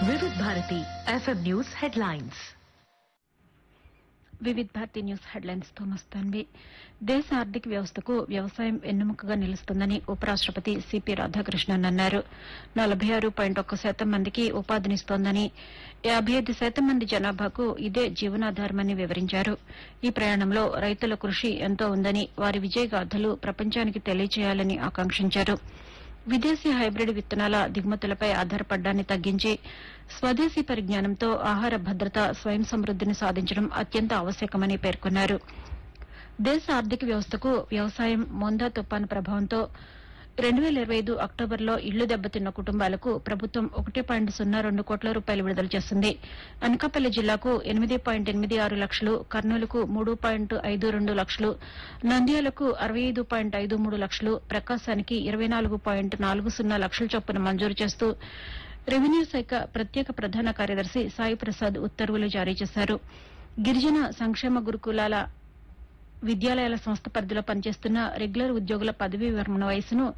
వివిధ Bharati FM news headlines Vividh Bharati news headlines తో మస్తాన్వి దేశ ఆర్థిక వ్యవస్థకు వ్యవసాయం వెన్నెముకగా నిలుస్తుందని ఉపరాష్టపతి సిపి రాధాకృష్ణన్ అన్నారు నలభై ఆరు పాయింట్ ఒక్క శాతం మందికి ఉపాధినిస్తోందని యాబై ఐదు శాతం మంది జనాభాకు ఇదే జీవనాధారమని వివరించారు ఈ ప్రయాణంలో రైతుల కృషి ఎంతో ఉందని వారి విజయగాథలు ప్రపంచానికి తెలియచేయాలని ఆకాంక్షించారు విదేశీ హైబ్రిడ్ విత్తనాల దిగుమతులపై ఆధారపడ్డాన్ని తగ్గించి స్వదేశీ పరిజ్ఞానంతో ఆహార భద్రత స్వయం సమృద్దిని సాధించడం అత్యంత ఆవశ్యకమని పేర్కొన్నారు దేశ ఆర్థిక వ్యవస్థకు వ్యవసాయం మొందా తుపాను ప్రభావంతో రెండు వేల ఇరవై ఐదు అక్టోబర్లో ఇళ్లు దెబ్బతిన్న కుటుంబాలకు ప్రభుత్వం ఒకటి పాయింట్ సున్నా రెండు కోట్ల రూపాయలు విడుదల చేసింది అనకాపల్లి జిల్లాకు ఎనిమిది పాయింట్ ఎనిమిది ఆరు లక్షలు కర్నూలుకు మూడు పాయింట్ ఐదు రెండు లక్షలు నంద్యాలకు అరవై ఐదు పాయింట్ ఐదు మూడు లక్షలు ప్రకాశానికి ఇరవై నాలుగు పాయింట్ నాలుగు సున్నా లక్షల చొప్పున మంజూరు చేస్తూ రెవెన్యూ శాఖ ప్రత్యేక ప్రధాన కార్యదర్శి సాయి ప్రసాద్ ఉత్తర్వులు జారీ చేశారు గిరిజన సంక్షేమ గురుకులాల విద్యాలయాల సంస్థ పరిధిలో పనిచేస్తున్న రెగ్యులర్ ఉద్యోగుల పదవీ విరమణ వయసును